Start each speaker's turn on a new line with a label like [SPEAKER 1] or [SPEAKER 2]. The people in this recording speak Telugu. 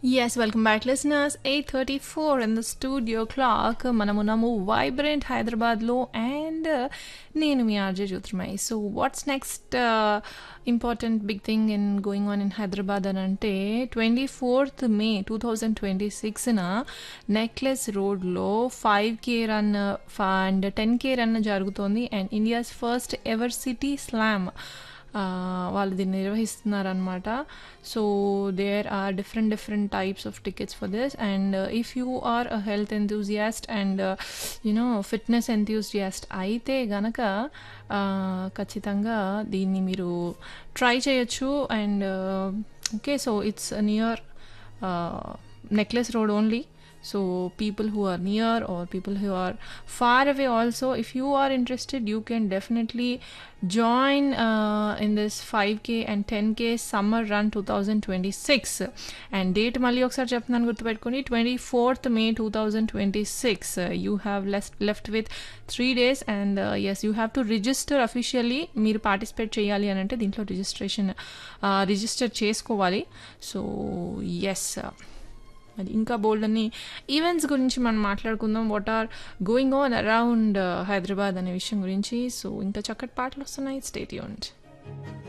[SPEAKER 1] Yes, welcome back, listeners. 8:34 in the studio clock. మనమున్నాము వైబ్రెంట్ హైదరాబాద్లో అండ్ నేను మీ RJ Jyothirmay so what's next important big thing in going on in Hyderabad అని అంటే twenty fourth May two thousand twenty సిక్స్న నెక్లెస్ రోడ్లో five K run and ten K run జరుగుతోంది and India's first ever city slam వాళ్ళు దీన్ని నిర్వహిస్తున్నారనమాట so there are different different types of tickets for this and if you are a health enthusiast and you know fitness enthusiast అయితే గనక ఖచ్చితంగా దీన్ని మీరు ట్రై చేయొచ్చు and okay so it's near necklace road only so people who are near or people who are far away also if you are interested you can definitely join uh, in this 5k and 10k summer run 2026 and date మళ్ళీ ఒకసారి చెప్తున్నాను గుర్తుపెట్టుకొని twenty fourth May two thousand twenty six you have left left with three days and yes you have to register officially మీరు పార్టిసిపేట్ చేయాలి అని అంటే దీంట్లో రిజిస్ట్రేషన్ రిజిస్టర్ చేసుకోవాలి సో ఎస్ అది ఇంకా బోల్డ్ అన్ని ఈవెంట్స్ గురించి మనం మాట్లాడుకుందాం what are going on around Hyderabad అనే విషయం గురించి సో ఇంకా చక్కటి పాటలు వస్తున్నాయి స్టేట్ యూనిట్